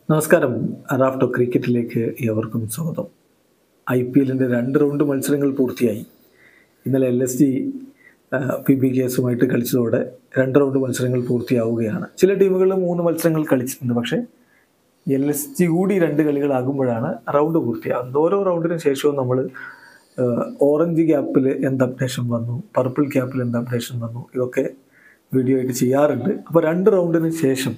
നമസ്കാരം റാഫ്റ്റോ ക്രിക്കറ്റിലേക്ക് ഏവർക്കും സ്വാഗതം ഐ പി എല്ലിൻ്റെ രണ്ട് റൗണ്ട് മത്സരങ്ങൾ പൂർത്തിയായി ഇന്നലെ L S G P B K എസുമായിട്ട് കളിച്ചതോടെ രണ്ട് റൗണ്ട് മത്സരങ്ങൾ പൂർത്തിയാവുകയാണ് ചില ടീമുകൾ മൂന്ന് മത്സരങ്ങൾ കളിച്ചിട്ടുണ്ട് പക്ഷേ എൽ എസ് ജി കൂടി രണ്ട് കളികളാകുമ്പോഴാണ് റൗണ്ട് പൂർത്തിയാകുന്നത് ഓരോ റൗണ്ടിന് ശേഷവും നമ്മൾ ഓറഞ്ച് ക്യാപ്പിൽ എന്ത് അപ്ഡേഷൻ വന്നു പർപ്പിൾ ക്യാപ്പിൽ എന്ത് അപ്ഡേഷൻ വന്നു ഇതൊക്കെ വീഡിയോ ആയിട്ട് ചെയ്യാറുണ്ട് അപ്പോൾ രണ്ട് റൗണ്ടിന് ശേഷം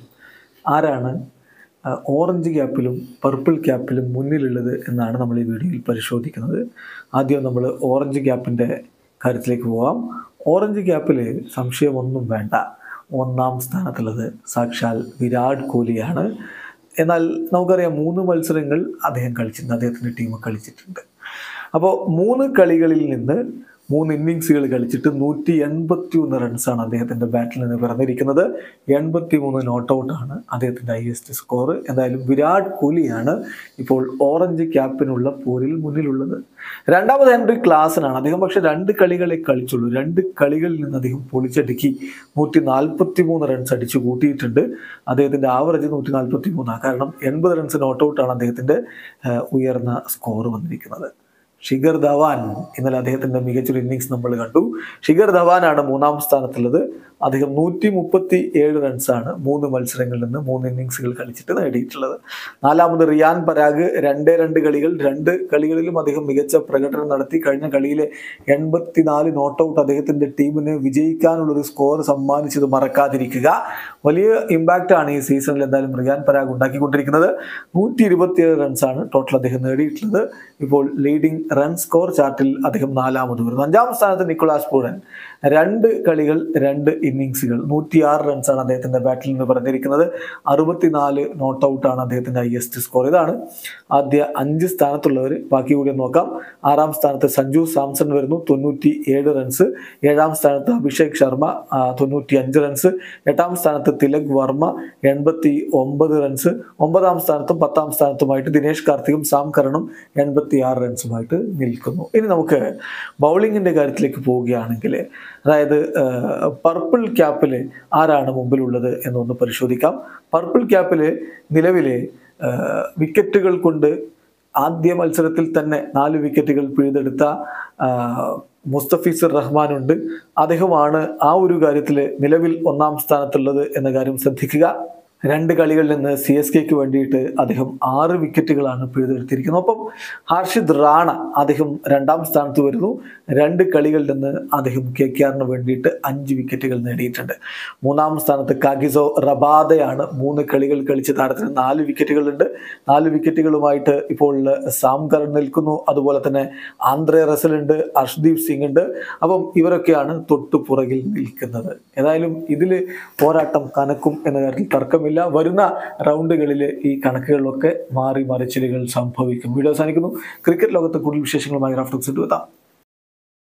ആരാണ് ആ, ഓറഞ്ച് ക്യാപ്പിലും പർപ്പിൾ ക്യാപ്പിലും മുന്നിലുള്ളത് എന്നാണ് നമ്മൾ ഈ വീഡിയോയിൽ പരിശോധിക്കുന്നത് ആദ്യം നമ്മൾ ഓറഞ്ച് ക്യാപ്പിൻ്റെ കാര്യത്തിലേക്ക് പോവാം ഓറഞ്ച് ക്യാപ്പിൽ സംശയമൊന്നും വേണ്ട ഒന്നാം സ്ഥാനത്തുള്ളത് സാക്ഷാൽ വിരാട് കോഹ്ലിയാണ് എന്നാൽ നമുക്കറിയാം മൂന്ന് മത്സരങ്ങൾ അദ്ദേഹം കളിച്ചിട്ടുണ്ട് അദ്ദേഹത്തിൻ്റെ ടീം കളിച്ചിട്ടുണ്ട് അപ്പോൾ മൂന്ന് കളികളിൽ നിന്ന് മൂന്ന് ഇന്നിങ്സുകൾ കളിച്ചിട്ട് നൂറ്റി എൺപത്തി ഒന്ന് റൺസാണ് അദ്ദേഹത്തിൻ്റെ ബാറ്റിൽ നിന്ന് പിറന്നിരിക്കുന്നത് എൺപത്തി മൂന്ന് നോട്ട് ഔട്ടാണ് അദ്ദേഹത്തിൻ്റെ ഹയസ്റ്റ് സ്കോർ എന്തായാലും വിരാട് കോഹ്ലിയാണ് ഇപ്പോൾ ഓറഞ്ച് ക്യാപ്പിനുള്ള പോരിൽ മുന്നിലുള്ളത് രണ്ടാമത് ഹെൻറി ക്ലാസനാണ് അദ്ദേഹം പക്ഷേ രണ്ട് കളികളെ കളിച്ചുള്ളൂ രണ്ട് കളികളിൽ നിന്ന് അദ്ദേഹം പൊളിച്ചടുക്കി നൂറ്റി നാൽപ്പത്തി മൂന്ന് റൺസ് അടിച്ചു കൂട്ടിയിട്ടുണ്ട് അദ്ദേഹത്തിൻ്റെ ആവറേജ് നൂറ്റി നാൽപ്പത്തി മൂന്നാണ് കാരണം എൺപത് റൺസ് നോട്ട് ഔട്ടാണ് അദ്ദേഹത്തിൻ്റെ ആ, ഉയർന്ന സ്കോർ വന്നിരിക്കുന്നത് ഷിഖർ ധവാൻ ഇന്നലെ അദ്ദേഹത്തിന്റെ മികച്ചൊരു ഇന്നിങ്സ് നമ്മൾ കണ്ടു ഷിഖർ ധവാനാണ് മൂന്നാം സ്ഥാനത്തുള്ളത് അദ്ദേഹം നൂറ്റി മുപ്പത്തി ഏഴ് റൺസാണ് മൂന്ന് മത്സരങ്ങളിൽ നിന്ന് മൂന്ന് ഇന്നിങ്സുകൾ കളിച്ചിട്ട് നേടിയിട്ടുള്ളത് നാലാമത് റിയാൻ പരാഗ് രണ്ടേ രണ്ട് കളികൾ രണ്ട് കളികളിലും അദ്ദേഹം മികച്ച പ്രകടനം നടത്തി കഴിഞ്ഞ കളിയിലെ എൺപത്തിനാല് നോട്ട് ഔട്ട് അദ്ദേഹത്തിന്റെ ടീമിന് വിജയിക്കാനുള്ള ഒരു സ്കോർ സമ്മാനിച്ചത് മറക്കാതിരിക്കുക വലിയ ഇമ്പാക്റ്റ് ആണ് ഈ സീസണിൽ എന്തായാലും റിയാൻ പരാഗ് ഉണ്ടാക്കിക്കൊണ്ടിരിക്കുന്നത് നൂറ്റി ഇരുപത്തിയേഴ് റൺസാണ് ടോട്ടൽ അദ്ദേഹം നേടിയിട്ടുള്ളത് ഇപ്പോൾ ലീഡിംഗ് റൺ സ്കോർ ചാർട്ടിൽ അദ്ദേഹം നാലാമത് വരുന്നു അഞ്ചാം സ്ഥാനത്ത് നിക്കോളാസ് പൂരൻ രണ്ട് കളികൾ രണ്ട് ഇന്നിങ്സുകൾ നൂറ്റിയാറ് റൺസാണ് അദ്ദേഹത്തിന്റെ ബാറ്റിൽ നിന്ന് പറഞ്ഞിരിക്കുന്നത് അറുപത്തിനാല് നോട്ട് ഔട്ടാണ് അദ്ദേഹത്തിന്റെ ഹയസ്റ്റ് സ്കോർ ഇതാണ് ആദ്യ അഞ്ച് സ്ഥാനത്തുള്ളവർ ബാക്കി കൂടി ഒന്ന് നോക്കാം ആറാം സ്ഥാനത്ത് സഞ്ജു സാംസൺ വരുന്നു തൊണ്ണൂറ്റി ഏഴ് റൺസ് ഏഴാം സ്ഥാനത്ത് അഭിഷേക് ശർമ്മ ആ, തൊണ്ണൂറ്റി അഞ്ച് റൺസ് എട്ടാം സ്ഥാനത്ത് തിലക് വർമ്മ എൺപത്തി ഒമ്പത് റൺസ് ഒമ്പതാം സ്ഥാനത്തും പത്താം സ്ഥാനത്തുമായിട്ട് ദിനേഷ് കാർത്തികും സാം കരണും എൺപത്തി ആറ് റൺസുമായിട്ട് നിൽക്കുന്നു ഇനി നമുക്ക് ബൗളിങ്ങിന്റെ കാര്യത്തിലേക്ക് പോവുകയാണെങ്കിൽ അതായത് പർപ്പിൾ ക്യാപ്പിൽ ആരാണ് മുമ്പിലുള്ളത് എന്നൊന്ന് പരിശോധിക്കാം പർപ്പിൾ ക്യാപ്പിൽ നിലവിലെ വിക്കറ്റുകൾ കൊണ്ട് ആദ്യ മത്സരത്തിൽ തന്നെ നാല് വിക്കറ്റുകൾ പിഴുതെടുത്ത ആ, മുസ്തഫീസുർ റഹ്മാനുണ്ട് അദ്ദേഹമാണ് ആ ഒരു കാര്യത്തിൽ നിലവിൽ ഒന്നാം സ്ഥാനത്തുള്ളത് എന്ന കാര്യം ശ്രദ്ധിക്കുക രണ്ട് കളികളിൽ നിന്ന് സി എസ് കെക്ക് വേണ്ടിയിട്ട് അദ്ദേഹം ആറ് വിക്കറ്റുകളാണ് പിഴുതെടുത്തിരിക്കുന്നത് ഒപ്പം ഹർഷിദ് റാണ അദ്ദേഹം രണ്ടാം സ്ഥാനത്ത് വരുന്നു രണ്ട് കളികളിൽ നിന്ന് അദ്ദേഹം കെ കെ ആറിന് വേണ്ടിയിട്ട് അഞ്ച് വിക്കറ്റുകൾ നേടിയിട്ടുണ്ട് മൂന്നാം സ്ഥാനത്ത് കാഗിസോ റബാദയാണ് മൂന്ന് കളികൾ കളിച്ച് താരത്തിന് നാല് വിക്കറ്റുകളുണ്ട് നാല് വിക്കറ്റുകളുമായിട്ട് ഇപ്പോൾ സാം കരൺ നിൽക്കുന്നു അതുപോലെ തന്നെ ആന്ധ്രേ റസൽ ഉണ്ട് അർഷ്ദീപ് സിംഗ് ഉണ്ട് അപ്പം ഇവരൊക്കെയാണ് തൊട്ടു പുറകിൽ നിൽക്കുന്നത് ഏതായാലും ഇതിൽ പോരാട്ടം കനക്കും എന്ന കാര്യത്തിൽ തർക്കമില്ല വരുന്ന റൗണ്ടുകളിൽ ഈ കണക്കുകളിലൊക്കെ മാറി മറിച്ചിലുകൾ സംഭവിക്കും വീഡിയോ അവസാനിക്കുന്നു ക്രിക്കറ്റ് ലോകത്ത് കൂടുതൽ വിശേഷങ്ങളുമായി റാഫ്റ്റോക്സ് എത്താം